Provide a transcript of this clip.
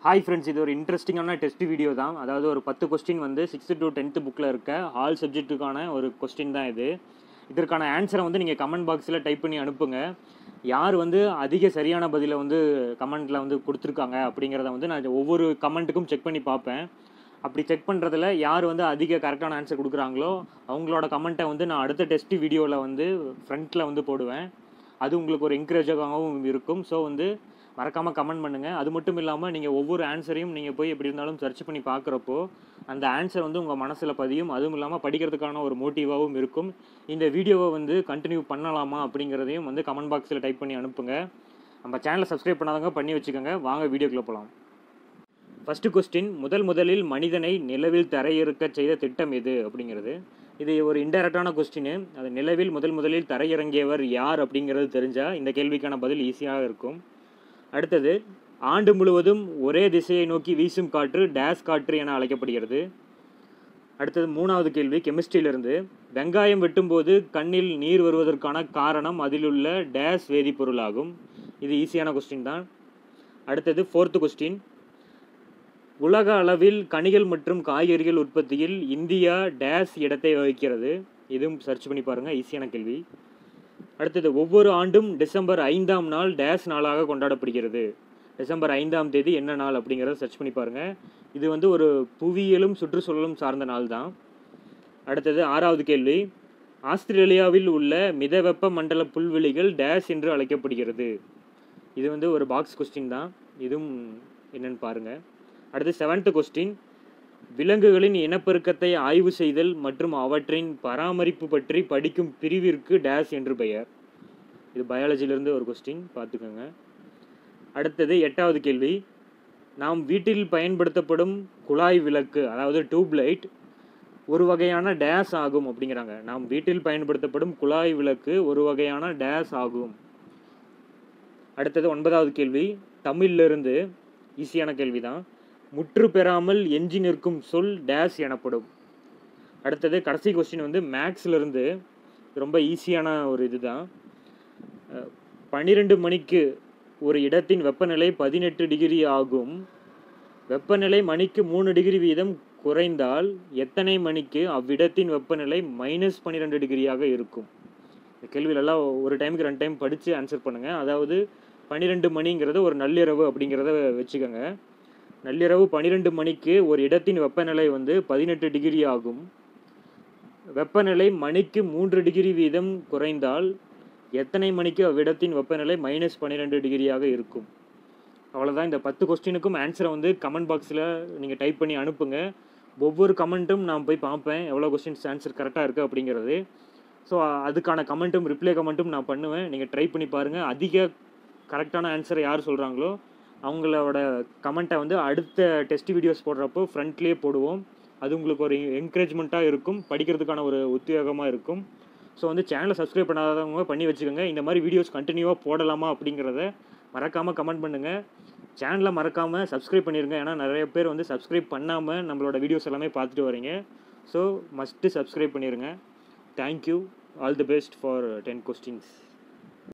hi friends இது ஒரு இன்ட்ரெஸ்டிங்கான டெஸ்ட் வீடியோ தான் அதாவது ஒரு பத்து கொஸ்டின் வந்து சிக்ஸ்த்து டு டென்த்து புக்கில் இருக்க ஆல் சப்ஜெக்ட்டுக்கான ஒரு கொஸ்டின் தான் இது இதற்கான ஆன்சரை வந்து நீங்கள் கமெண்ட் பாக்ஸில் டைப் பண்ணி அனுப்புங்க யார் வந்து அதிக சரியான பதிலை வந்து கமெண்ட்டில் வந்து கொடுத்துருக்காங்க அப்படிங்கிறத வந்து நான் ஒவ்வொரு கமெண்ட்டுக்கும் செக் பண்ணி பார்ப்பேன் அப்படி செக் பண்ணுறதுல யார் வந்து அதிக கரெக்டான ஆன்சர் கொடுக்குறாங்களோ அவங்களோட கமெண்ட்டை வந்து நான் அடுத்த டெஸ்ட் வீடியோவில் வந்து ஃப்ரண்ட்டில் வந்து போடுவேன் அது உங்களுக்கு ஒரு என்கரேஜாகவும் இருக்கும் ஸோ வந்து மறக்காமல் கமெண்ட் பண்ணுங்கள் அது மட்டும் இல்லாமல் நீங்கள் ஒவ்வொரு ஆன்சரையும் நீங்கள் போய் எப்படி இருந்தாலும் சர்ச் பண்ணி பார்க்குறப்போ அந்த ஆன்சர் வந்து உங்கள் மனசில் பதியும் அதுவும் இல்லாமல் படிக்கிறதுக்கான ஒரு மோட்டிவாகவும் இருக்கும் இந்த வீடியோவை வந்து கண்டினியூ பண்ணலாமா அப்படிங்கிறதையும் வந்து கமெண்ட் பாக்ஸில் டைப் பண்ணி அனுப்புங்க நம்ம சேனலை சப்ஸ்கிரைப் பண்ணாதவங்க பண்ணி வச்சுக்கோங்க வாங்க வீடியோக்குள்ளே போகலாம் ஃபஸ்ட்டு கொஸ்டின் முதல் முதலில் மனிதனை நிலவில் தரையிறக்க செய்த திட்டம் எது அப்படிங்கிறது இது ஒரு இன்டெரக்டான கொஸ்டின் அது நிலவில் முதல் முதலில் தரையிறங்கியவர் யார் அப்படிங்கிறது தெரிஞ்சால் இந்த கேள்விக்கான பதில் ஈஸியாக இருக்கும் அடுத்தது ஆண்டு முழுவதும் ஒரே திசையை நோக்கி வீசும் காற்று டேஸ் காற்று என அழைக்கப்படுகிறது அடுத்தது மூணாவது கேள்வி கெமிஸ்ட்ரியிலிருந்து வெங்காயம் வெட்டும்போது கண்ணில் நீர் வருவதற்கான காரணம் அதிலுள்ள டேஸ் வேதிப்பொருளாகும் இது ஈஸியான கொஸ்டின் தான் அடுத்தது ஃபோர்த்து கொஸ்டின் உலக அளவில் கனிகள் மற்றும் காய்கறிகள் உற்பத்தியில் இந்தியா டேஸ் இடத்தை வகிக்கிறது இதுவும் சர்ச் பண்ணி பாருங்கள் ஈஸியான கேள்வி அடுத்தது ஒவ்வொரு ஆண்டும் டிசம்பர் ஐந்தாம் நாள் டேஸ் நாளாக கொண்டாடப்படுகிறது டிசம்பர் ஐந்தாம் தேதி என்ன நாள் அப்படிங்கிறத சர்ச் பண்ணி பாருங்கள் இது வந்து ஒரு புவியியலும் சுற்றுச்சூழலும் சார்ந்த நாள் தான் அடுத்தது ஆறாவது கேள்வி ஆஸ்திரேலியாவில் உள்ள மிதவெப்ப மண்டல புல்வெளிகள் டேஸ் என்று அழைக்கப்படுகிறது இது வந்து ஒரு பாக்ஸ் கொஸ்டின் தான் இதுவும் என்னன்னு பாருங்கள் அடுத்து செவன்த்து கொஸ்டின் விலங்குகளின் இனப்பெருக்கத்தை ஆய்வு செய்தல் மற்றும் அவற்றின் பராமரிப்பு பற்றி படிக்கும் பிரிவிற்கு டேஸ் என்று பெயர் இது பயாலஜிலிருந்து ஒரு கொஸ்டின் பார்த்துக்கோங்க அடுத்தது எட்டாவது கேள்வி நாம் வீட்டில் பயன்படுத்தப்படும் குழாய் விளக்கு அதாவது டியூப் லைட் ஒரு வகையான டேஸ் ஆகும் அப்படிங்கிறாங்க நாம் வீட்டில் பயன்படுத்தப்படும் குழாய் விளக்கு ஒரு வகையான டேஸ் ஆகும் அடுத்தது ஒன்பதாவது கேள்வி தமிழிலிருந்து ஈஸியான கேள்வி தான் முற்று பெறாமல் எஞ்சி நிற்கும் சொல் டேஸ் எனப்படும் அடுத்தது கடைசி கொஸ்டின் வந்து மேக்ஸ்லேருந்து ரொம்ப ஈஸியான ஒரு இதுதான் பன்னிரெண்டு மணிக்கு ஒரு இடத்தின் வெப்பநிலை பதினெட்டு டிகிரி ஆகும் வெப்பநிலை மணிக்கு மூணு டிகிரி வீதம் குறைந்தால் எத்தனை மணிக்கு அவ்விடத்தின் வெப்பநிலை மைனஸ் பன்னிரெண்டு டிகிரியாக இருக்கும் இந்த கேள்வியிலலாம் ஒரு டைமுக்கு ரெண்டு டைம் படித்து ஆன்சர் பண்ணுங்கள் அதாவது பன்னிரெண்டு மணிங்கிறது ஒரு நள்ளிரவு அப்படிங்கிறத வச்சுக்கோங்க நள்ளிரவு பன்னிரெண்டு மணிக்கு ஒரு இடத்தின் வெப்பநிலை வந்து பதினெட்டு டிகிரி ஆகும் வெப்பநிலை மணிக்கு மூன்று டிகிரி வீதம் குறைந்தால் எத்தனை மணிக்கு அவ்விடத்தின் வெப்பநிலை மைனஸ் பன்னிரெண்டு டிகிரியாக இருக்கும் அவ்வளோதான் இந்த பத்து கொஸ்டினுக்கும் ஆன்சரை வந்து கமெண்ட் பாக்ஸில் நீங்கள் டைப் பண்ணி அனுப்புங்க ஒவ்வொரு கமெண்ட்டும் நான் போய் பார்ப்பேன் எவ்வளோ கொஸ்டின்ஸ் ஆன்சர் கரெக்டாக இருக்குது அப்படிங்கிறது ஸோ அதுக்கான கமெண்ட்டும் ரிப்ளை கமெண்ட்டும் நான் பண்ணுவேன் நீங்கள் ட்ரை பண்ணி பாருங்கள் அதிக கரெக்டான ஆன்சரை யார் சொல்கிறாங்களோ அவங்களோட கமெண்ட்டை வந்து அடுத்த டெஸ்ட் வீடியோஸ் போடுறப்போ ஃப்ரண்ட்லேயே போடுவோம் அது உங்களுக்கு ஒரு என்கரேஜ்மெண்ட்டாக இருக்கும் படிக்கிறதுக்கான ஒரு உத்வேகமாக இருக்கும் ஸோ வந்து சேனலை சப்ஸ்கிரைப் பண்ணாதவங்க பண்ணி வச்சுக்கோங்க இந்த மாதிரி வீடியோஸ் கண்டினியூவாக போடலாமா அப்படிங்கிறத மறக்காமல் கமெண்ட் பண்ணுங்கள் சேனலை மறக்காமல் சப்ஸ்கிரைப் பண்ணிடுங்க ஏன்னா நிறைய பேர் வந்து சப்ஸ்கிரைப் பண்ணாமல் நம்மளோட வீடியோஸ் எல்லாமே பார்த்துட்டு வரீங்க ஸோ மஸ்ட்டு சப்ஸ்கிரைப் பண்ணிடுங்க thank you all the best for ten questions